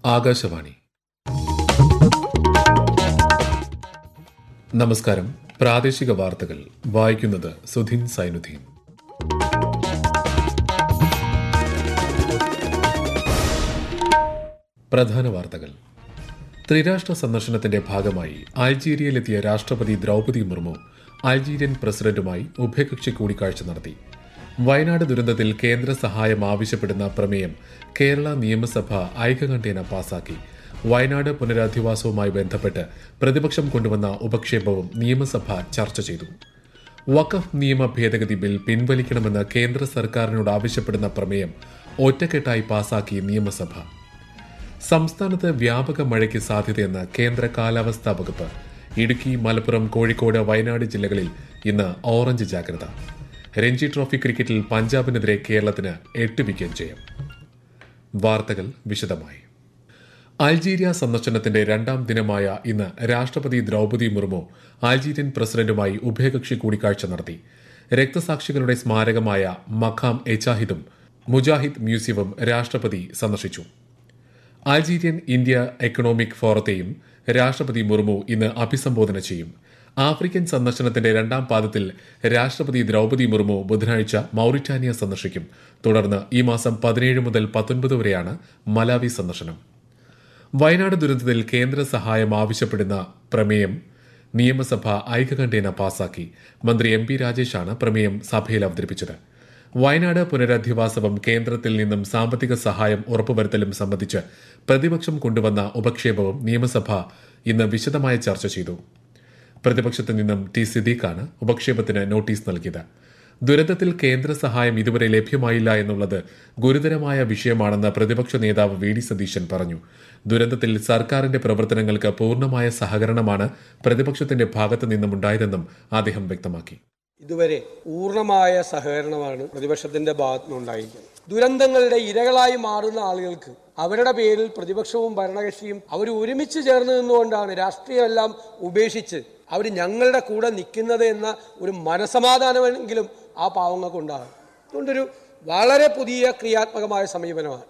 ആകാശവാണി നമസ്കാരം പ്രാദേശിക വാർത്തകൾ വായിക്കുന്നത് സുധീൻ സൈനുദ്ദീൻ പ്രധാന വാർത്തകൾ ത്രിരാഷ്ട്ര സന്ദർശനത്തിന്റെ ഭാഗമായി അൾജീരിയയിലെത്തിയ രാഷ്ട്രപതി ദ്രൗപദി മുർമു അൾജീരിയൻ പ്രസിഡന്റുമായി ഉഭയകക്ഷി കൂടിക്കാഴ്ച നടത്തി വയനാട് ദുരന്തത്തിൽ കേന്ദ്ര സഹായം ആവശ്യപ്പെടുന്ന പ്രമേയം കേരള നിയമസഭ ഐകകണ്ഠേന പാസാക്കി വയനാട് പുനരധിവാസവുമായി ബന്ധപ്പെട്ട് പ്രതിപക്ഷം കൊണ്ടുവന്ന ഉപക്ഷേപവും നിയമസഭ ചർച്ച ചെയ്തു വഖഫ് നിയമ ഭേദഗതി ബിൽ പിൻവലിക്കണമെന്ന് കേന്ദ്ര സർക്കാരിനോട് ആവശ്യപ്പെടുന്ന പ്രമേയം ഒറ്റക്കെട്ടായി പാസാക്കി നിയമസഭ സംസ്ഥാനത്ത് വ്യാപക മഴയ്ക്ക് സാധ്യതയെന്ന് കേന്ദ്ര കാലാവസ്ഥാ വകുപ്പ് ഇടുക്കി മലപ്പുറം കോഴിക്കോട് വയനാട് ജില്ലകളിൽ ഇന്ന് ഓറഞ്ച് ജാഗ്രത രഞ്ജി ട്രോഫി ക്രിക്കറ്റിൽ പഞ്ചാബിനെതിരെ കേരളത്തിന് എട്ട് വിക്കറ്റ് ജയം വാർത്തകൾ വിശദമായി അൾജീരിയ സന്ദർശനത്തിന്റെ രണ്ടാം ദിനമായ ഇന്ന് രാഷ്ട്രപതി ദ്രൗപദി മുർമു അൾജീരിയൻ പ്രസിഡന്റുമായി ഉഭയകക്ഷി കൂടിക്കാഴ്ച നടത്തി രക്തസാക്ഷികളുടെ സ്മാരകമായ മഖാം എച്ചാഹിദും മുജാഹിദ് മ്യൂസിയവും രാഷ്ട്രപതി സന്ദർശിച്ചു അൾജീരിയൻ ഇന്ത്യ എക്കണോമിക് ഫോറത്തെയും രാഷ്ട്രപതി മുർമു ഇന്ന് അഭിസംബോധന ചെയ്യും ആഫ്രിക്കൻ സന്ദർശനത്തിന്റെ രണ്ടാം പാദത്തിൽ രാഷ്ട്രപതി ദ്രൗപദി മുർമു ബുധനാഴ്ച മൌറിറ്റാനിയ സന്ദർശിക്കും തുടർന്ന് ഈ മാസം പതിനേഴ് മുതൽ പത്തൊൻപത് വരെയാണ് മലാവി സന്ദർശനം വയനാട് ദുരന്തത്തിൽ കേന്ദ്ര സഹായം ആവശ്യപ്പെടുന്ന പ്രമേയം നിയമസഭ ഐകകണ്ഠേന പാസാക്കി മന്ത്രി എം പി രാജേഷാണ് പ്രമേയം സഭയിൽ അവതരിപ്പിച്ചത് വയനാട് പുനരധിവാസവും കേന്ദ്രത്തിൽ നിന്നും സാമ്പത്തിക സഹായം ഉറപ്പുവരുത്തലും സംബന്ധിച്ച് പ്രതിപക്ഷം കൊണ്ടുവന്ന ഉപക്ഷേപവും നിയമസഭ ഇന്ന് വിശദമായ ചർച്ച ചെയ്തു പ്രതിപക്ഷത്തു നിന്നും ടി സിദ്ദീഖാണ് ഉപക്ഷേപത്തിന് നോട്ടീസ് നൽകിയത് ദുരന്തത്തിൽ കേന്ദ്ര സഹായം ഇതുവരെ ലഭ്യമായില്ല എന്നുള്ളത് ഗുരുതരമായ വിഷയമാണെന്ന് പ്രതിപക്ഷ നേതാവ് വി ഡി സതീശൻ പറഞ്ഞു ദുരന്തത്തിൽ സർക്കാരിന്റെ പ്രവർത്തനങ്ങൾക്ക് പൂർണ്ണമായ സഹകരണമാണ് പ്രതിപക്ഷത്തിന്റെ ഭാഗത്തു നിന്നും ഉണ്ടായതെന്നും അദ്ദേഹം വ്യക്തമാക്കി ഇതുവരെ പൂർണ്ണമായ സഹകരണമാണ് പ്രതിപക്ഷത്തിന്റെ ഭാഗത്തുനിന്നുണ്ടായിരിക്കുന്നത് ദുരന്തങ്ങളുടെ ഇരകളായി മാറുന്ന ആളുകൾക്ക് അവരുടെ പേരിൽ പ്രതിപക്ഷവും ഭരണകക്ഷിയും അവർ ഒരുമിച്ച് ചേർന്ന് നിന്നുകൊണ്ടാണ് രാഷ്ട്രീയമെല്ലാം ഉപേക്ഷിച്ച് അവർ ഞങ്ങളുടെ കൂടെ നിൽക്കുന്നത് എന്ന ഒരു മനസമാധാനമെങ്കിലും ആ പാവങ്ങൾക്ക് ഉണ്ടാകും അതുകൊണ്ടൊരു വളരെ പുതിയ ക്രിയാത്മകമായ സമീപനമാണ്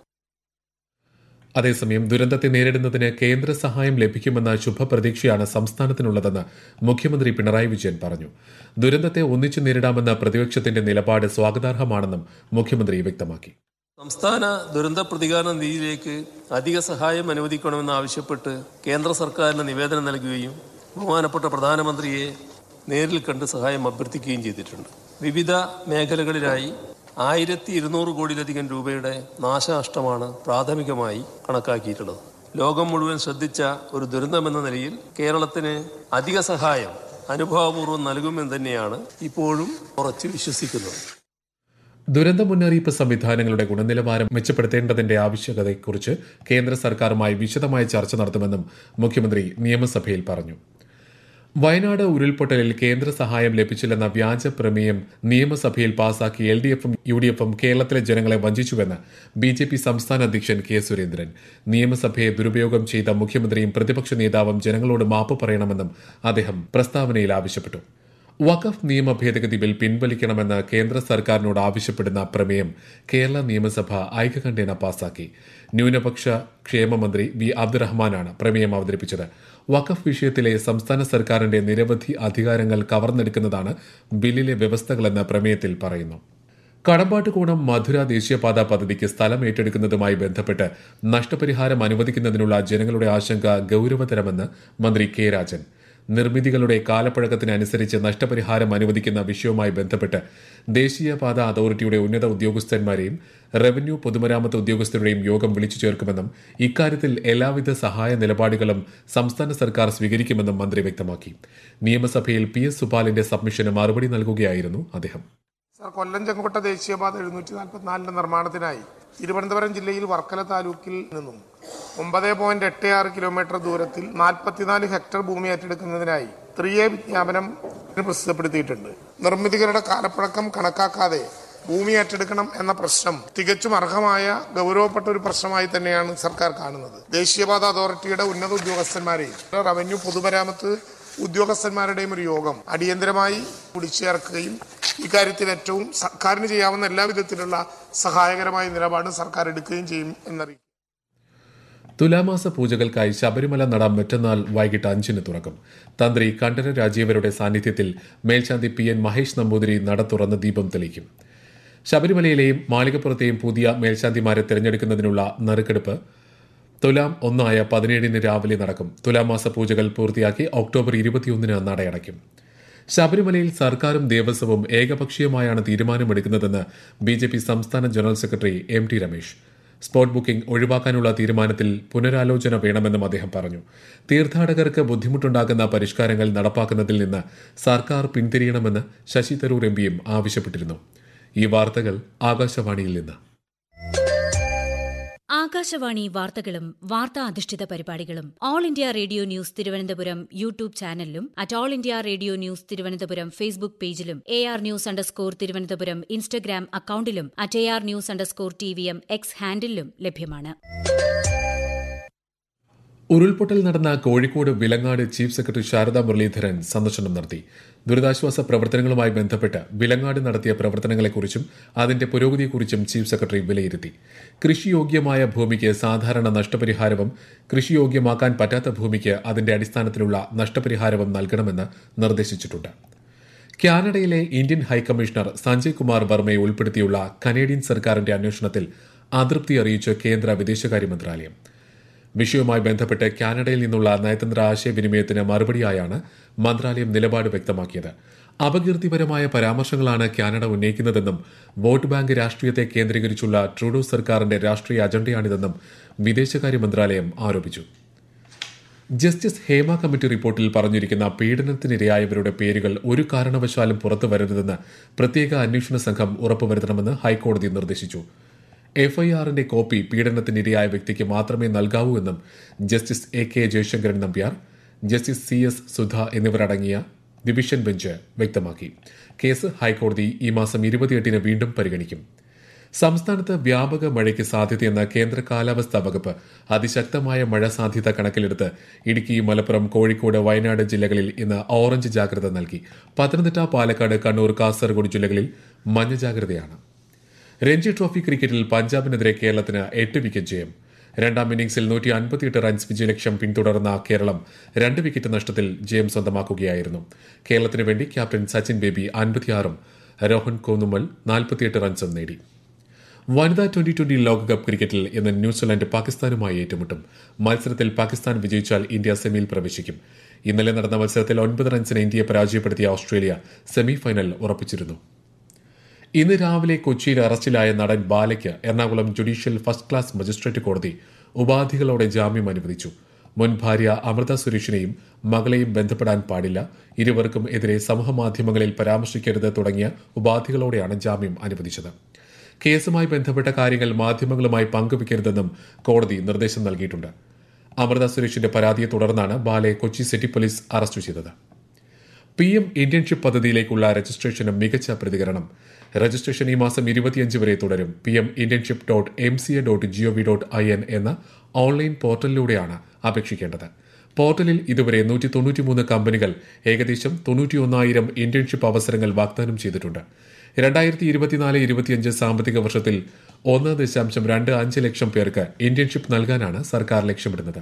അതേസമയം ദുരന്തത്തെ നേരിടുന്നതിന് കേന്ദ്ര സഹായം ലഭിക്കുമെന്ന ശുഭപ്രതീക്ഷയാണ് സംസ്ഥാനത്തിനുള്ളതെന്ന് മുഖ്യമന്ത്രി പിണറായി വിജയൻ പറഞ്ഞു ദുരന്തത്തെ ഒന്നിച്ചു നേരിടാമെന്ന പ്രതിപക്ഷത്തിന്റെ നിലപാട് സ്വാഗതാർഹമാണെന്നും മുഖ്യമന്ത്രി വ്യക്തമാക്കി സംസ്ഥാന ദുരന്ത പ്രതികാര നിധിയിലേക്ക് അധിക സഹായം അനുവദിക്കണമെന്ന് ആവശ്യപ്പെട്ട് കേന്ദ്ര സർക്കാരിന് നിവേദനം നൽകുകയും ബഹുമാനപ്പെട്ട പ്രധാനമന്ത്രിയെ നേരിൽ കണ്ട് സഹായം അഭ്യർത്ഥിക്കുകയും ചെയ്തിട്ടുണ്ട് വിവിധ മേഖലകളിലായി ആയിരത്തി ഇരുന്നൂറ് കോടിയിലധികം രൂപയുടെ നാശനഷ്ടമാണ് പ്രാഥമികമായി കണക്കാക്കിയിട്ടുള്ളത് ലോകം മുഴുവൻ ശ്രദ്ധിച്ച ഒരു ദുരന്തമെന്ന നിലയിൽ കേരളത്തിന് അധിക സഹായം അനുഭാവപൂർവ്വം നൽകുമെന്ന് തന്നെയാണ് ഇപ്പോഴും ഉറച്ചു വിശ്വസിക്കുന്നത് ദുരന്ത മുന്നറിയിപ്പ് സംവിധാനങ്ങളുടെ ഗുണനിലവാരം മെച്ചപ്പെടുത്തേണ്ടതിന്റെ ആവശ്യകതയെക്കുറിച്ച് കേന്ദ്ര സർക്കാരുമായി വിശദമായ ചർച്ച നടത്തുമെന്നും മുഖ്യമന്ത്രി നിയമസഭയിൽ പറഞ്ഞു വയനാട് ഉരുൾപൊട്ടലിൽ കേന്ദ്ര സഹായം ലഭിച്ചില്ലെന്ന വ്യാജ പ്രമേയം നിയമസഭയിൽ പാസാക്കി എൽ ഡി എഫും യു ഡി എഫും കേരളത്തിലെ ജനങ്ങളെ വഞ്ചിച്ചുവെന്ന് ബി ജെ പി സംസ്ഥാന അധ്യക്ഷൻ കെ സുരേന്ദ്രൻ നിയമസഭയെ ദുരുപയോഗം ചെയ്ത മുഖ്യമന്ത്രിയും പ്രതിപക്ഷ നേതാവും ജനങ്ങളോട് മാപ്പ് പറയണമെന്നും അദ്ദേഹം പ്രസ്താവനയിൽ ആവശ്യപ്പെട്ടു വഖഫ് നിയമ ഭേദഗതി ബിൽ പിൻവലിക്കണമെന്ന് കേന്ദ്ര സർക്കാരിനോട് ആവശ്യപ്പെടുന്ന പ്രമേയം കേരള നിയമസഭ ഐകകണ്ഠേന പാസാക്കി ന്യൂനപക്ഷ ക്ഷേമമന്ത്രി വി അബ്ദുറഹ്മാനാണ് പ്രമേയം അവതരിപ്പിച്ചത് വഖഫ് വിഷയത്തിലെ സംസ്ഥാന സർക്കാരിന്റെ നിരവധി അധികാരങ്ങൾ കവർന്നെടുക്കുന്നതാണ് ബില്ലിലെ വ്യവസ്ഥകളെന്ന് പ്രമേയത്തിൽ പറയുന്നു കടമ്പാട്ടുകോണം മധുര ദേശീയപാത പദ്ധതിക്ക് സ്ഥലം ഏറ്റെടുക്കുന്നതുമായി ബന്ധപ്പെട്ട് നഷ്ടപരിഹാരം അനുവദിക്കുന്നതിനുള്ള ജനങ്ങളുടെ ആശങ്ക ഗൌരവതരമെന്ന് മന്ത്രി കെ രാജൻ നിർമ്മിതികളുടെ കാലപ്പഴക്കത്തിനനുസരിച്ച് നഷ്ടപരിഹാരം അനുവദിക്കുന്ന വിഷയവുമായി ബന്ധപ്പെട്ട് ദേശീയപാത അതോറിറ്റിയുടെ ഉന്നത ഉദ്യോഗസ്ഥന്മാരെയും റവന്യൂ പൊതുമരാമത്ത് ഉദ്യോഗസ്ഥരുടെയും യോഗം വിളിച്ചു ചേർക്കുമെന്നും ഇക്കാര്യത്തിൽ എല്ലാവിധ സഹായ നിലപാടുകളും സംസ്ഥാന സർക്കാർ സ്വീകരിക്കുമെന്നും മന്ത്രി വ്യക്തമാക്കി നിയമസഭയിൽ പി എസ് സുപാലിന്റെ സബ്മിഷന് മറുപടി നൽകുകയായിരുന്നു അദ്ദേഹം സർ കൊല്ലം ചെങ്കോട്ട ദേശീയപാത എഴുന്നൂറ്റി നാൽപ്പത്തിനാലിന്റെ നിർമ്മാണത്തിനായി തിരുവനന്തപുരം ജില്ലയിൽ വർക്കല താലൂക്കിൽ നിന്നും ഒമ്പത് പോയിന്റ് എട്ട് ആറ് കിലോമീറ്റർ ദൂരത്തിൽ നാൽപ്പത്തിനാല് ഹെക്ടർ ഭൂമി ഏറ്റെടുക്കുന്നതിനായി ത്രീ എ വിജ്ഞാപനം പ്രസിദ്ധപ്പെടുത്തിയിട്ടുണ്ട് നിർമ്മിതികളുടെ കാലപ്പഴക്കം കണക്കാക്കാതെ ഭൂമി ഏറ്റെടുക്കണം എന്ന പ്രശ്നം തികച്ചും അർഹമായ ഗൗരവപ്പെട്ട ഒരു പ്രശ്നമായി തന്നെയാണ് സർക്കാർ കാണുന്നത് ദേശീയപാത അതോറിറ്റിയുടെ ഉന്നത ഉദ്യോഗസ്ഥന്മാരെയും റവന്യൂ പൊതുമരാമത്ത് ഉദ്യോഗസ്ഥന്മാരുടെയും ഒരു യോഗം അടിയന്തരമായി വിളിച്ചേർക്കുകയും ഇക്കാര്യത്തിൽ ഏറ്റവും സർക്കാരിന് ചെയ്യാവുന്ന എല്ലാ വിധത്തിലുള്ള സഹായകരമായ നിലപാടും സർക്കാർ എടുക്കുകയും ചെയ്യും എന്നറിയിക്കും തുലാമാസ പൂജകൾക്കായി ശബരിമല നട മറ്റന്നാൾ വൈകിട്ട് അഞ്ചിന് തുറക്കും തന്ത്രി കണ്ഠര രാജീവരുടെ സാന്നിധ്യത്തിൽ മേൽശാന്തി പി എൻ മഹേഷ് നമ്പൂതിരി നട തുറന്ന് ദീപം തെളിയിക്കും ശബരിമലയിലെയും മാളികപ്പുറത്തെയും പുതിയ മേൽശാന്തിമാരെ തിരഞ്ഞെടുക്കുന്നതിനുള്ള നറുക്കെടുപ്പ് തുലാം ഒന്നായ പതിനേഴിന് രാവിലെ നടക്കും തുലാമാസ പൂജകൾ പൂർത്തിയാക്കി ഒക്ടോബർ ഇരുപത്തിയൊന്നിന് നടയടയ്ക്കും ശബരിമലയിൽ സർക്കാരും ദേവസ്വവും ഏകപക്ഷീയമായാണ് തീരുമാനമെടുക്കുന്നതെന്ന് ബി ജെ പി സംസ്ഥാന general secretary M T Ramesh spot booking ഒഴിവാക്കാനുള്ള തീരുമാനത്തിൽ പുനരാലോചന വേണമെന്നും അദ്ദേഹം പറഞ്ഞു തീർത്ഥാടകർക്ക് ബുദ്ധിമുട്ടുണ്ടാകുന്ന പരിഷ്കാരങ്ങൾ നടപ്പാക്കുന്നതിൽ നിന്ന് സർക്കാർ പിന്തിരിയണമെന്ന് ശശി തരൂർ എം പിയും ആവശ്യപ്പെട്ടിരുന്നു ഈ വാർത്തകൾ ആകാശവാണിയിൽ നിന്ന് ആകാശവാണി വാർത്തകളും വാർത്താ അധിഷ്ഠിത പരിപാടികളും all India radio news Thiruvananthapuram YouTube ചാനലിലും at all India radio news Thiruvananthapuram Facebook പേജിലും A R news underscore Thiruvananthapuram Instagram അക്കൌണ്ടിലും at A R news underscore T V M X ഹാൻഡിലും ലഭ്യമാണ് ഉരുൾപൊട്ടൽ നടന്ന കോഴിക്കോട് വിലങ്ങാട് ചീഫ് സെക്രട്ടറി ശാരദാ മുരളീധരൻ സന്ദർശനം നടത്തി ദുരിതാശ്വാസ പ്രവർത്തനങ്ങളുമായി ബന്ധപ്പെട്ട് വിലങ്ങാട് നടത്തിയ പ്രവർത്തനങ്ങളെക്കുറിച്ചും അതിന്റെ പുരോഗതിയെക്കുറിച്ചും ചീഫ് സെക്രട്ടറി വിലയിരുത്തി കൃഷിയോഗ്യമായ ഭൂമിക്ക് സാധാരണ നഷ്ടപരിഹാരവും കൃഷിയോഗ്യമാക്കാൻ പറ്റാത്ത ഭൂമിക്ക് അതിന്റെ അടിസ്ഥാനത്തിലുള്ള നഷ്ടപരിഹാരവും നൽകണമെന്ന് നിർദ്ദേശിച്ചിട്ടുണ്ട് കാനഡയിലെ ഇന്ത്യൻ ഹൈക്കമ്മീഷണർ സഞ്ജയ് കുമാർ വർമ്മയെ ഉൾപ്പെടുത്തിയുള്ള കനേഡിയൻ സർക്കാരിന്റെ അന്വേഷണത്തിൽ അതൃപ്തി അറിയിച്ച് കേന്ദ്ര വിദേശകാര്യ മന്ത്രാലയം വിഷയവുമായി ബന്ധപ്പെട്ട് കാനഡയിൽ നിന്നുള്ള നയതന്ത്ര ആശയവിനിമയത്തിന് മറുപടിയായാണ് മന്ത്രാലയം നിലപാട് വ്യക്തമാക്കിയത് അപകീർത്തിപരമായ പരാമർശങ്ങളാണ് കാനഡ ഉന്നയിക്കുന്നതെന്നും വോട്ട് ബാങ്ക് രാഷ്ട്രീയത്തെ കേന്ദ്രീകരിച്ചുള്ള ട്രൂഡോ സർക്കാരിന്റെ രാഷ്ട്രീയ അജണ്ടയാണിതെന്നും വിദേശകാര്യ മന്ത്രാലയം ആരോപിച്ചു ജസ്റ്റിസ് ഹേമ കമ്മിറ്റി റിപ്പോർട്ടിൽ പറഞ്ഞിരിക്കുന്ന പീഡനത്തിനിരയായവരുടെ പേരുകൾ ഒരു കാരണവശാലും പുറത്തു വരരുതെന്ന് പ്രത്യേക അന്വേഷണ സംഘം ഉറപ്പുവരുത്തണമെന്ന് ഹൈക്കോടതി നിർദ്ദേശിച്ചു എഫ്ഐആറിന്റെ കോപ്പി പീഡനത്തിനിരയായ വ്യക്തിക്ക് മാത്രമേ നൽകാവൂ എന്നും justice A K Jayasankaran Nambiar justice C S Sudha എന്നിവരടങ്ങിയ ഡിവിഷൻ ബെഞ്ച് വ്യക്തമാക്കി കേസ് ഹൈക്കോടതി ഈ മാസം ഇരുപത്തിയെട്ടിന് വീണ്ടും പരിഗണിക്കും സംസ്ഥാനത്ത് വ്യാപക മഴയ്ക്ക് സാധ്യതയെന്ന കേന്ദ്ര കാലാവസ്ഥാ വകുപ്പ് അതിശക്തമായ മഴ സാധ്യത കണക്കിലെടുത്ത് ഇടുക്കി മലപ്പുറം കോഴിക്കോട് വയനാട് ജില്ലകളിൽ ഇന്ന് ഓറഞ്ച് ജാഗ്രത നൽകി പത്തനംതിട്ട പാലക്കാട് കണ്ണൂർ കാസർഗോഡ് ജില്ലകളിൽ മഞ്ഞ ജാഗ്രതയാണ് രഞ്ജി ട്രോഫി ക്രിക്കറ്റിൽ പഞ്ചാബിനെതിരെ കേരളത്തിന് എട്ട് വിക്കറ്റ് ജയം രണ്ടാം ഇന്നിംഗ്സിൽ നൂറ്റി അൻപത്തിയെട്ട് റൺസ് വിജയലക്ഷ്യം പിന്തുടർന്ന കേരളം രണ്ട് വിക്കറ്റ് നഷ്ടത്തിൽ ജയം സ്വന്തമാക്കുകയായിരുന്നു കേരളത്തിന് വേണ്ടി ക്യാപ്റ്റൻ സച്ചിൻ ബേബി അൻപത്തിയാറും രോഹൻ കോന്നുമൽ നാൽപ്പത്തിയെട്ട് റൺസും നേടി വനിതാ ട്വന്റി ട്വന്റി ലോകകപ്പ് ക്രിക്കറ്റിൽ ഇന്ന് ന്യൂസിലാൻഡ് പാകിസ്ഥാനുമായി ഏറ്റുമുട്ടും മത്സരത്തിൽ പാകിസ്ഥാൻ വിജയിച്ചാൽ ഇന്ത്യ സെമിയിൽ പ്രവേശിക്കും ഇന്നലെ നടന്ന മത്സരത്തിൽ ഒൻപത് റൺസിന് ഇന്ത്യയെ പരാജയപ്പെടുത്തിയ ഓസ്ട്രേലിയ സെമിഫൈനൽ ഉറപ്പിച്ചിരുന്നു ഇന്ന് രാവിലെ കൊച്ചിയിൽ അറസ്റ്റിലായ നടൻ ബാലയ്ക്ക് Ernakulam judicial first class magistrate കോടതി ഉപാധികളോടെ ജാമ്യം അനുവദിച്ചു മുൻ ഭാര്യ അമൃത സുരേഷിനെയും മകളെയും ബന്ധപ്പെടാൻ പാടില്ല ഇരുവർക്കും എതിരെ സമൂഹമാധ്യമങ്ങളിൽ പരാമർശിക്കരുത് തുടങ്ങിയ ഉപാധികളോടെയാണ് ജാമ്യം അനുവദിച്ചത് കേസുമായി ബന്ധപ്പെട്ട കാര്യങ്ങൾ മാധ്യമങ്ങളുമായി പങ്കുവയ്ക്കരുതെന്നും കോടതി നിർദ്ദേശം നൽകിയിട്ടുണ്ട് അമൃത സുരേഷിന്റെ പരാതിയെ തുടർന്നാണ് ബാലയെ കൊച്ചി സിറ്റി പോലീസ് അറസ്റ്റ് ചെയ്തത് പി എം ഇന്റേൺഷിപ്പ് പദ്ധതിയിലേക്കുള്ള രജിസ്ട്രേഷന് മികച്ച പ്രതികരണം രജിസ്ട്രേഷൻ ഈ മാസം ഇരുപത്തിയഞ്ച് വരെ തുടരും P M internship dot M C A dot gov dot I N എന്ന ഓൺലൈൻ പോർട്ടലിലൂടെയാണ് അപേക്ഷിക്കേണ്ടത് പോർട്ടലിൽ ഇതുവരെ നൂറ്റി തൊണ്ണൂറ്റിമൂന്ന് കമ്പനികൾ ഏകദേശം തൊണ്ണൂറ്റിയൊന്നായിരം ഇന്റേൺഷിപ്പ് അവസരങ്ങൾ വാഗ്ദാനം ചെയ്തിട്ടുണ്ട് രണ്ടായിരത്തി ഇരുപത്തിനാല് ഇരുപത്തിയഞ്ച് സാമ്പത്തിക വർഷത്തിൽ ഒന്ന് ദശാംശം രണ്ട് അഞ്ച് ലക്ഷം പേർക്ക് ഇന്റേൺഷിപ്പ് നൽകാനാണ് സർക്കാർ ലക്ഷ്യമിടുന്നത്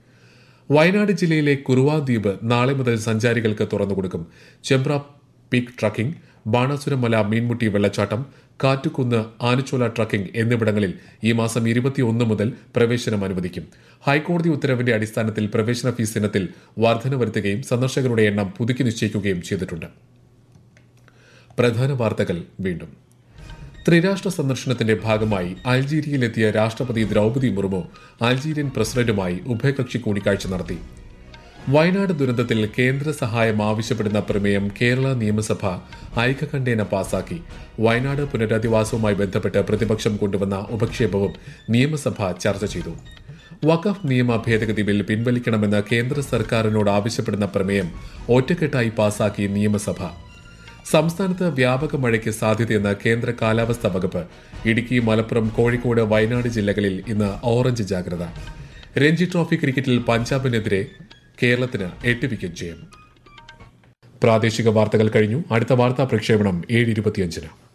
വയനാട് ജില്ലയിലെ കുറുവാ ദ്വീപ് നാളെ മുതൽ സഞ്ചാരികൾക്ക് തുറന്നുകൊടുക്കും ചെമ്പ്ര പീക്ക് ട്രക്കിംഗ് ബാണാസുരമല മീൻമുട്ടി വെള്ളച്ചാട്ടം കാറ്റുകുന്ന് ആനച്ചോല ട്രക്കിംഗ് എന്നിവിടങ്ങളിൽ ഈ മാസം ഇരുപത്തിയൊന്ന് മുതൽ പ്രവേശനം അനുവദിക്കും ഹൈക്കോടതി ഉത്തരവിന്റെ അടിസ്ഥാനത്തിൽ പ്രവേശന ഫീസ് ഇനത്തിൽ വർധന വരുത്തുകയും സന്ദർശകരുടെ എണ്ണം പുതുക്കി നിശ്ചയിക്കുകയും ചെയ്തിട്ടുണ്ട് പ്രധാന വാർത്തകൾ വീണ്ടും ത്രിരാഷ്ട്ര സന്ദർശനത്തിന്റെ ഭാഗമായി അൾജീരിയയിലെത്തിയ രാഷ്ട്രപതി ദ്രൗപദി മുർമു അൾജീരിയൻ പ്രസിഡന്റുമായി ഉഭയകക്ഷി കൂടിക്കാഴ്ച നടത്തി വയനാട് ദുരന്തത്തിൽ കേന്ദ്ര സഹായം ആവശ്യപ്പെടുന്ന പ്രമേയം കേരള നിയമസഭ ഐക്യകണ്ഠേന പാസാക്കി വയനാട് പുനരധിവാസവുമായി ബന്ധപ്പെട്ട് പ്രതിപക്ഷം കൊണ്ടുവന്ന ഉപക്ഷേപവും നിയമസഭ ചർച്ച ചെയ്തു വഖഫ് നിയമ ഭേദഗതി ബിൽ പിൻവലിക്കണമെന്ന് കേന്ദ്ര സർക്കാരിനോട് ആവശ്യപ്പെടുന്ന പ്രമേയം ഒറ്റക്കെട്ടായി പാസാക്കി നിയമസഭ സംസ്ഥാനത്ത് വ്യാപക മഴയ്ക്ക് സാധ്യതയെന്ന് കേന്ദ്ര കാലാവസ്ഥാ വകുപ്പ് ഇടുക്കി മലപ്പുറം കോഴിക്കോട് വയനാട് ജില്ലകളിൽ ഇന്ന് ഓറഞ്ച് ജാഗ്രത രഞ്ജി ട്രോഫി ക്രിക്കറ്റിൽ പഞ്ചാബിനെതിരെ കേരളത്തിന് എട്ട് വിക്കറ്റ് ജയം പ്രാദേശിക വാർത്തകൾ കഴിഞ്ഞു അടുത്ത വാർത്താ പ്രക്ഷേപണം ഏഴ് ഇരുപത്തിയഞ്ചിന്